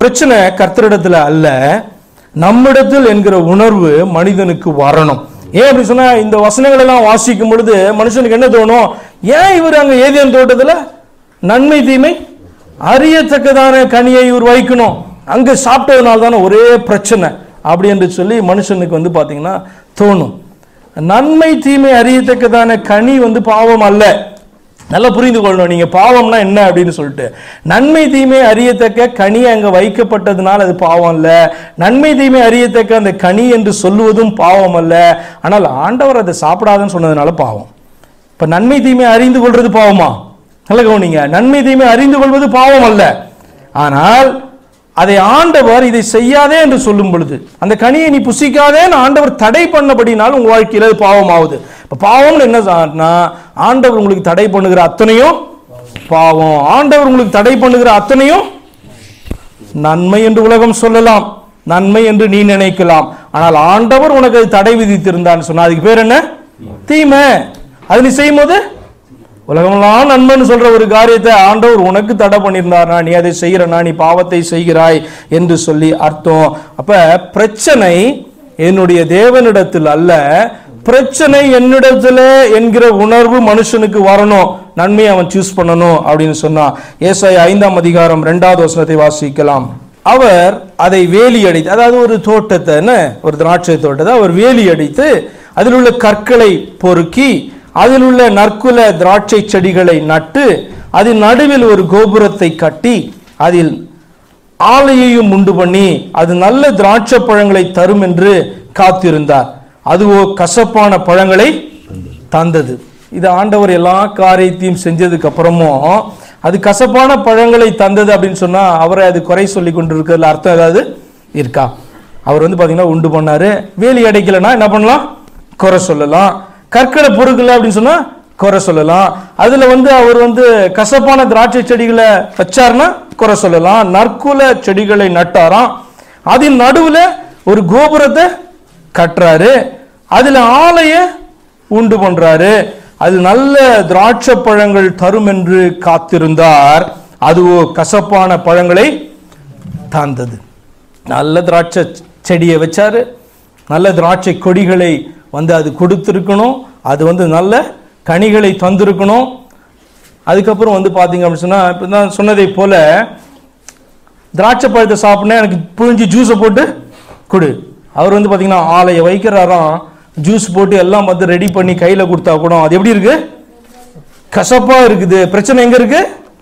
பிரச்சனை கர்த்தரிடத்துல அல்ல நம்மிடத்தில் என்கிற உணர்வு மனிதனுக்கு வரணும் ஏன் அப்படி சொன்னா இந்த வசனங்கள் எல்லாம் வாசிக்கும் பொழுது மனுஷனுக்கு என்ன தோணும் ஏன் இவர் அங்க ஏதேன் தோட்டத்துல நன்மை தீமை அறியத்தக்கதான கனியை இவர் வைக்கணும் அங்க சாப்பிட்டதுனால தானே ஒரே பிரச்சனை அப்படி என்று சொல்லி மனுஷனுக்கு வந்து பாத்தீங்கன்னா தோணும் நன்மை தீமை அறியத்தக்கதான கனி வந்து பாவம் அல்ல நல்லா புரிந்து கொள்ளணும் நீங்க பாவம்னா என்ன அப்படின்னு சொல்லிட்டு நன்மை தீமை அறியத்தக்க கனி அங்க வைக்கப்பட்டதுனால அது பாவம் அல்ல நன்மை தீமை அறியத்தக்க அந்த கனி என்று சொல்லுவதும் பாவம் அல்ல ஆனால் ஆண்டவர் அதை சாப்பிடாதுன்னு சொன்னதுனால பாவம் இப்ப நன்மை தீமை அறிந்து கொள்றது பாவமா நல்ல கவனிங்க நன்மை தீமை அறிந்து கொள்வது பாவம் அல்ல ஆனால் அதை ஆண்டவர் இதை செய்யாதே என்று சொல்லும் பொழுது அந்த கனியை நீ புசிக்காதேன்னு ஆண்டவர் தடை பண்ணபடினால் உங்க வாழ்க்கையில அது பாவம் ஆகுது இப்ப பாவம்னு என்ன சொன்னா ஆண்டவர் உங்களுக்கு தடை பண்ணுகிற அத்தனையும் பாவம் ஆண்டவர் உங்களுக்கு தடை பண்ணுகிற அத்தனையும் நன்மை என்று உலகம் சொல்லலாம் நன்மை என்று நீ நினைக்கலாம் ஆனால் ஆண்டவர் உனக்கு அது தடை விதித்திருந்தான்னு சொன்னா அதுக்கு பேர் என்ன தீமை அது நீ செய்யும் போது உலகமெல்லாம் நண்பன் சொல்ற ஒரு காரியத்தை ஆண்டவர் உனக்கு தடை பண்ணியிருந்தார்னா நீ அதை செய்கிறனா நீ பாவத்தை செய்கிறாய் என்று சொல்லி அர்த்தம் அப்ப பிரச்சனை என்னுடைய தேவனிடத்தில் அல்ல பிரச்சனை என்னிடத்துல என்கிற உணர்வு மனுஷனுக்கு வரணும் நன்மையை அவன் சூஸ் பண்ணணும் அப்படின்னு சொன்னா ஏசாய் ஐந்தாம் அதிகாரம் இரண்டாவது வசனத்தை வாசிக்கலாம் அவர் அதை வேலி அடித்து அதாவது ஒரு தோட்டத்தை என்ன ஒரு திராட்சை தோட்டத்தை அவர் வேலி அடித்து அதில் உள்ள கற்களை பொறுக்கி அதில் உள்ள நற்குல திராட்சை செடிகளை நட்டு அதன் நடுவில் ஒரு கோபுரத்தை கட்டி அதில் ஆலையையும் உண்டு பண்ணி அது நல்ல திராட்சை பழங்களை தரும் என்று காத்திருந்தார் அதுவோ கசப்பான பழங்களை தந்தது இது ஆண்டவர் எல்லா காரியத்தையும் செஞ்சதுக்கு அப்புறமும் அது கசப்பான பழங்களை தந்தது அப்படின்னு சொன்னா அவரை அது குறை சொல்லி கொண்டு இருக்கிறதுல அர்த்தம் ஏதாவது இருக்கா அவர் வந்து பாத்தீங்கன்னா உண்டு பண்ணாரு வேலி அடைக்கலைன்னா என்ன பண்ணலாம் குறை சொல்லலாம் கற்களை பொறுக்கல அப்படின்னு சொன்னா குறை சொல்லலாம் அதுல வந்து அவர் வந்து கசப்பான திராட்சை செடிகளை வச்சாருன்னா குறை சொல்லலாம் நற்குல செடிகளை நட்டாராம் அதன் நடுவுல ஒரு கோபுரத்தை கட்டுறாரு அதுல ஆலைய உண்டு பண்றாரு அது நல்ல திராட்சை பழங்கள் தரும் என்று காத்திருந்தார் அதுவோ கசப்பான பழங்களை தந்தது நல்ல திராட்சை செடியை வச்சாரு நல்ல திராட்சை கொடிகளை வந்து அது கொடுத்துருக்கணும் அது வந்து நல்ல கனிகளை தந்திருக்கணும் அதுக்கப்புறம் வந்து பார்த்தீங்க அப்படின்னு சொன்னால் இப்போ தான் சொன்னதை போல திராட்சை பழத்தை சாப்பிட்னா எனக்கு புழிஞ்சு ஜூஸை போட்டு கொடு அவர் வந்து பார்த்தீங்கன்னா ஆலையை வைக்கிறாராம் ஜூஸ் போட்டு எல்லாம் வந்து ரெடி பண்ணி கையில் கொடுத்தா கூட அது எப்படி இருக்கு கசப்பா இருக்குது பிரச்சனை எங்க இருக்கு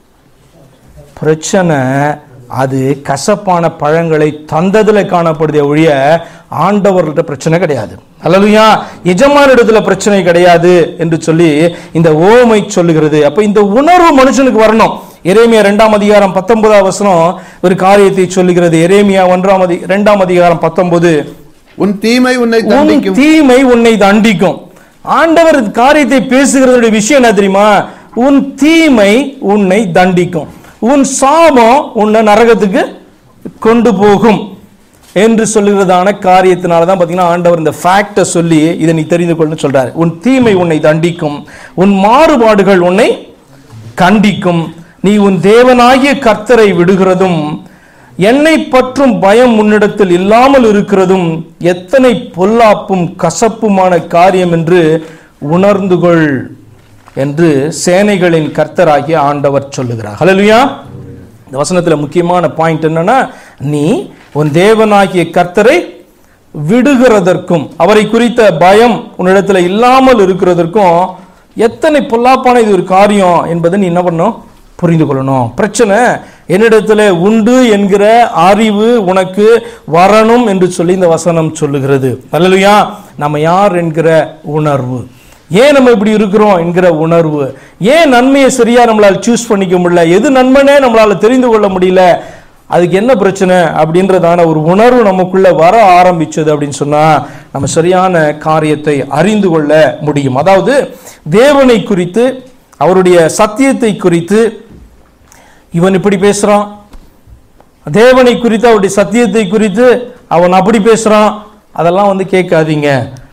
பிரச்சனை அது கசப்பான பழங்களை தந்ததுல காணப்படுதே ஒழிய ஆண்டவர்கள்ட்ட பிரச்சனை கிடையாது அல்லலுயா எஜமானிடத்துல பிரச்சனை கிடையாது என்று சொல்லி இந்த ஓமை சொல்லுகிறது அப்ப இந்த உணர்வு மனுஷனுக்கு வரணும் எரேமியா இரண்டாம் அதிகாரம் பத்தொன்பதாம் வசனம் ஒரு காரியத்தை சொல்லுகிறது எரேமியா ஒன்றாம் அதி இரண்டாம் அதிகாரம் பத்தொன்பது உன் தீமை உன்னை உன் தண்டிக்கும் தீமை உன்னை தண்டிக்கும் ஆண்டவர் காரியத்தை பேசுகிறதுடைய விஷயம் என்ன தெரியுமா உன் தீமை உன்னை தண்டிக்கும் உன் சாபம் உன்னை நரகத்துக்கு கொண்டு போகும் என்று சொல்லுகிறதான காரியத்தினால தான் பார்த்தீங்கன்னா ஆண்டவர் இந்த ஃபேக்டை சொல்லி இதை நீ தெரிந்து கொள்ளுன்னு சொல்றாரு உன் தீமை உன்னை தண்டிக்கும் உன் மாறுபாடுகள் உன்னை கண்டிக்கும் நீ உன் தேவனாகிய கர்த்தரை விடுகிறதும் என்னை பற்றும் பயம் உன்னிடத்தில் இல்லாமல் இருக்கிறதும் எத்தனை பொல்லாப்பும் கசப்புமான காரியம் என்று உணர்ந்து கொள் என்று சேனைகளின் கர்த்தராகிய ஆண்டவர் சொல்லுகிறார் ஹalleluya இந்த வசனத்துல முக்கியமான பாயிண்ட் என்னன்னா நீ உன் தேவனாகிய கர்த்தரை விடுகிறதற்கும் அவரை குறித்த பயம் உன்னிடத்துல இல்லாமல் இருக்கிறதற்கும் எத்தனை பொல்லாப்பான இது ஒரு காரியம் என்பதை நீ என்ன பண்ணணும் புரிந்து கொள்ளணும் பிரச்சனை என்னிடத்துல உண்டு என்கிற அறிவு உனக்கு வரணும் என்று சொல்லி இந்த வசனம் சொல்லுகிறது அல்லையா நம்ம யார் என்கிற உணர்வு ஏன் நம்ம இப்படி இருக்கிறோம் என்கிற உணர்வு ஏன் நன்மையை சரியா நம்மளால சூஸ் பண்ணிக்க முடியல எது நன்மைனே நம்மளால தெரிந்து கொள்ள முடியல அதுக்கு என்ன பிரச்சனை அப்படின்றதான ஒரு உணர்வு நமக்குள்ள வர ஆரம்பிச்சது அப்படின்னு சொன்னா நம்ம சரியான காரியத்தை அறிந்து கொள்ள முடியும் அதாவது தேவனை குறித்து அவருடைய சத்தியத்தை குறித்து இவன் இப்படி பேசுறான் தேவனை குறித்து அவருடைய சத்தியத்தை குறித்து அவன் அப்படி பேசுறான் அதெல்லாம் வந்து கேட்காதீங்க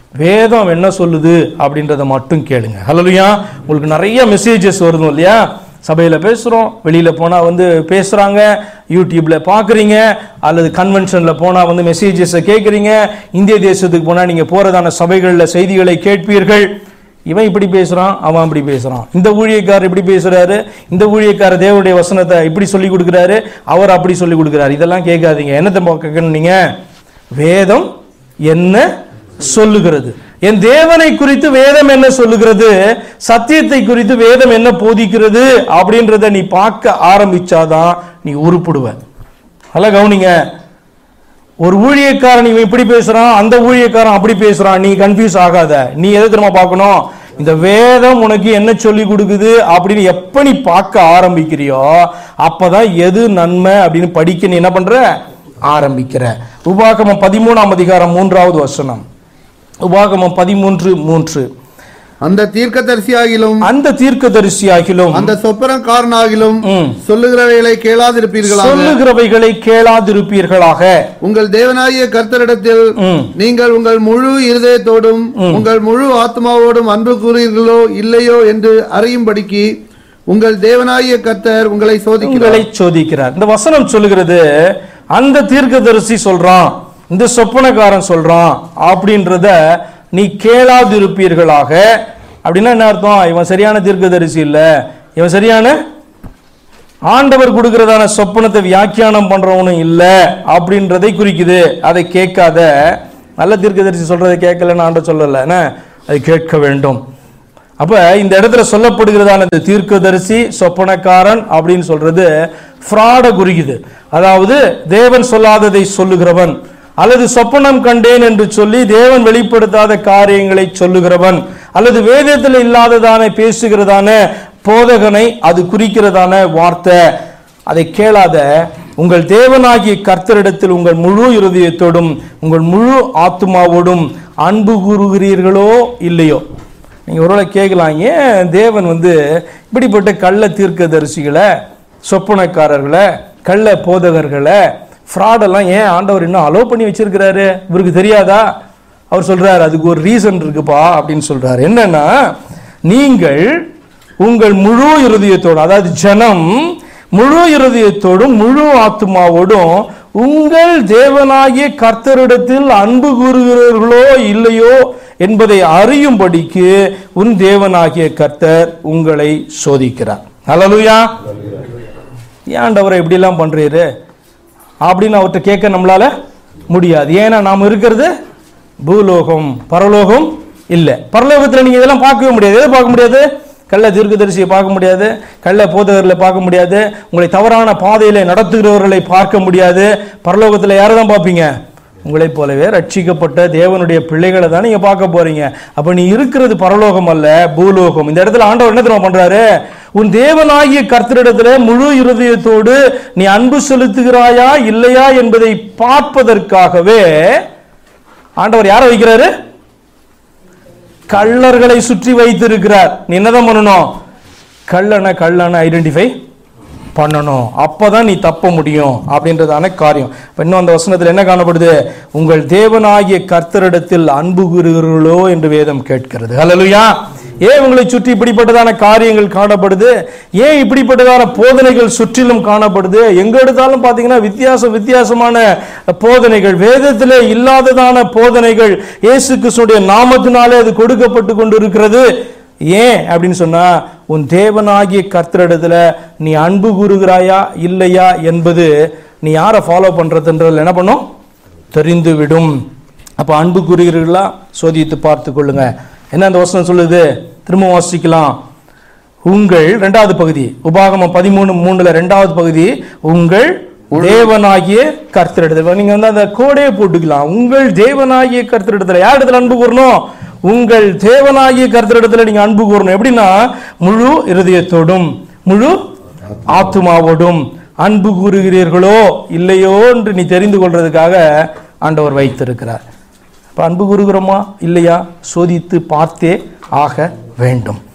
வேதம் என்ன சொல்லுது அப்படின்றத மட்டும் கேளுங்க ஹலோலியா உங்களுக்கு நிறைய மெசேஜஸ் வருதும் இல்லையா சபையில் பேசுகிறோம் வெளியில் போனால் வந்து பேசுகிறாங்க யூடியூப்பில் பார்க்குறீங்க அல்லது கன்வென்ஷனில் போனால் வந்து மெசேஜஸை கேட்குறீங்க இந்திய தேசத்துக்கு போனால் நீங்கள் போகிறதான சபைகளில் செய்திகளை கேட்பீர்கள் இவன் இப்படி பேசுகிறான் அவன் அப்படி பேசுகிறான் இந்த ஊழியக்காரர் இப்படி பேசுகிறாரு இந்த ஊழியக்காரர் தேவனுடைய வசனத்தை இப்படி சொல்லி கொடுக்குறாரு அவர் அப்படி சொல்லி கொடுக்குறாரு இதெல்லாம் கேட்காதீங்க என்னத்தை கேட்கணும் நீங்கள் வேதம் என்ன சொல்லுகிறது என் தேவனை குறித்து வேதம் என்ன சொல்லுகிறது சத்தியத்தை குறித்து வேதம் என்ன போதிக்கிறது அப்படின்றத நீ பார்க்க ஆரம்பிச்சாதான் நீ உருப்படுவ நல்லா கவனிங்க ஒரு ஊழியக்காரன் இவன் இப்படி பேசுறான் அந்த ஊழியக்காரன் அப்படி பேசுறான் நீ கன்ஃபியூஸ் ஆகாத நீ எதை தெரியுமா பார்க்கணும் இந்த வேதம் உனக்கு என்ன சொல்லி கொடுக்குது அப்படின்னு எப்ப நீ பார்க்க ஆரம்பிக்கிறியோ அப்பதான் எது நன்மை அப்படின்னு படிக்க நீ என்ன பண்ற ஆரம்பிக்கிற உபாகமம் பதிமூணாம் அதிகாரம் மூன்றாவது வசனம் உபாகமம் பதிமூன்று மூன்று அந்த தீர்க்கதரிசியாகிலும் அந்த தீர்க்கதரிசியாகிலும் அந்த சொப்பனக்காரனாகிலும் ம். சொல்லுகிறவைகளை கேளாதிருப்பீர்களாக சொல்லுகிறவைகளை கேளாதிருப்பீர்களாக உங்கள் தேவனாகிய கர்த்தரிடத்தில் ம். நீங்கள் உங்கள் முழு இருதயத்தோடும் உங்கள் முழு ஆத்மாவோடும் அன்பு கூறுகிறீர்களோ இல்லையோ என்று அறியும்படிக்கு உங்கள் தேவனாகிய கர்த்தர் உங்களை சோதிக்கிறார் உங்களை சோதிக்கிறார் இந்த வசனம் சொல்லுகிறது அந்த தீர்க்கதரிசி சொல்றான் இந்த சொப்பனக்காரன் சொல்றான் அப்படின்றத நீ கேளாதிருப்பீர்களாக அப்படின்னா என்ன அர்த்தம் இவன் சரியான தீர்க்கதரிசி இல்ல இவன் சரியான ஆண்டவர் கொடுக்கிறதான சொப்பனத்தை வியாக்கியானம் பண்றவனும் இல்ல அப்படின்றதை குறிக்குது அதை கேட்காத நல்ல தீர்க்கதரிசி சொல்றதை கேட்கலன்னு ஆண்டவர் சொல்லல என்ன அதை கேட்க வேண்டும் அப்ப இந்த இடத்துல சொல்லப்படுகிறதான இந்த தீர்க்கதரிசி சொப்பனக்காரன் அப்படின்னு சொல்றது ஃப்ராட குறிக்குது அதாவது தேவன் சொல்லாததை சொல்லுகிறவன் அல்லது சொப்பனம் கண்டேன் என்று சொல்லி தேவன் வெளிப்படுத்தாத காரியங்களை சொல்லுகிறவன் அல்லது வேதத்தில் இல்லாததான பேசுகிறதான போதகனை அது குறிக்கிறதான வார்த்தை அதை கேளாத உங்கள் தேவனாகிய கர்த்தரிடத்தில் உங்கள் முழு இருதயத்தோடும் உங்கள் முழு ஆத்மாவோடும் அன்பு கூறுகிறீர்களோ இல்லையோ நீங்கள் ஒருவேளை கேட்கலாம் ஏன் தேவன் வந்து இப்படிப்பட்ட கள்ள தீர்க்கதரிசிகளை சொப்பனக்காரர்களை கள்ள போதகர்களை ஃப்ராடெல்லாம் ஏன் ஆண்டவர் இன்னும் அலோவ் பண்ணி வச்சிருக்கிறாரு இவருக்கு தெரியாதா அவர் சொல்றாரு அதுக்கு ஒரு ரீசன் இருக்குப்பா அப்படின்னு சொல்றாரு என்னன்னா நீங்கள் உங்கள் முழு இருதயத்தோடும் அதாவது ஜனம் முழு இருதயத்தோடும் முழு ஆத்மாவோடும் உங்கள் தேவனாகிய கர்த்தரிடத்தில் அன்பு கூறுகிறீர்களோ இல்லையோ என்பதை அறியும்படிக்கு உன் தேவனாகிய கர்த்தர் உங்களை சோதிக்கிறார் ஹalleluya ஏன்டவரை இப்படிலாம் பண்றீரு அப்படின்னு அவர்கிட்ட கேட்க நம்மளால முடியாது ஏன்னா நாம் இருக்கிறது பூலோகம் பரலோகம் இல்லை பரலோகத்தில் நீங்க இதெல்லாம் பார்க்கவே முடியாது எதை பார்க்க முடியாது கள்ள தீர்க்கதரிசியை பார்க்க முடியாது கள்ள போதகர்களை பார்க்க முடியாது உங்களை தவறான பாதையில நடத்துகிறவர்களை பார்க்க முடியாது பரலோகத்தில் யாரை தான் பார்ப்பீங்க உங்களைப் போலவே ரட்சிக்கப்பட்ட தேவனுடைய பிள்ளைகளை தான் நீங்க பார்க்க போறீங்க அப்ப நீ இருக்கிறது பரலோகம் அல்ல பூலோகம் இந்த இடத்துல ஆண்டவர் என்ன தெரியுமா பண்றாரு உன் தேவனாகிய கர்த்தரிடத்துல முழு இருதயத்தோடு நீ அன்பு செலுத்துகிறாயா இல்லையா என்பதை பார்ப்பதற்காகவே ஆண்டவர் யாரை வைக்கிறாரு கள்ளர்களை சுற்றி வைத்திருக்கிறார் நீ என்னதான் பண்ணணும் கள்ளனை கள்ளனை ஐடென்டிஃபை பண்ணணும் அப்பதான் நீ தப்ப முடியும் அப்படின்றதான காரியம் இப்ப இன்னும் அந்த வசனத்தில் என்ன காணப்படுது உங்கள் தேவனாகிய கர்த்தரிடத்தில் அன்பு கூறுகிறீர்களோ என்று வேதம் கேட்கிறது ஹalleluya ஏன் உங்களை சுற்றி இப்படிப்பட்டதான காரியங்கள் காணப்படுது ஏன் இப்படிப்பட்டதான போதனைகள் சுற்றிலும் காணப்படுது எங்க எடுத்தாலும் பாத்தீங்கன்னா வித்தியாச வித்தியாசமான போதனைகள் வேதத்திலே இல்லாததான போதனைகள் இயேசு கிறிஸ்துடைய நாமத்தினாலே அது கொடுக்கப்பட்டு கொண்டு இருக்கிறது ஏன் அப்படின்னு சொன்னா உன் தேவனாகிய கர்த்தரிடத்துல நீ அன்பு கூறுகிறாயா இல்லையா என்பது நீ யாரை ஃபாலோ பண்றதுன்றதுல என்ன பண்ணும் தெரிந்து விடும் அப்ப அன்பு கூறுகிறீர்களா சோதித்து பார்த்து கொள்ளுங்க என்ன அந்த வசனம் சொல்லுது திரும்ப வாசிக்கலாம் உங்கள் ரெண்டாவது பகுதி உபாகமம் பதிமூணு மூணுல ரெண்டாவது பகுதி உங்கள் தேவனாகிய கர்த்தரிடத்துல நீங்க வந்து அந்த கோடையே போட்டுக்கலாம் உங்கள் தேவனாகிய கர்த்தரிடத்துல யார் இடத்துல அன்பு கூறணும் உங்கள் தேவனாகிய கர்த்தரிடத்துல நீங்க அன்பு கூறணும் எப்படின்னா முழு இருதயத்தோடும் முழு ஆத்துமாவோடும் அன்பு கூறுகிறீர்களோ இல்லையோ என்று நீ தெரிந்து கொள்றதுக்காக ஆண்டவர் வைத்திருக்கிறார் அப்ப அன்பு கூறுகிறோமா இல்லையா சோதித்து பார்த்தே ஆக வேண்டும்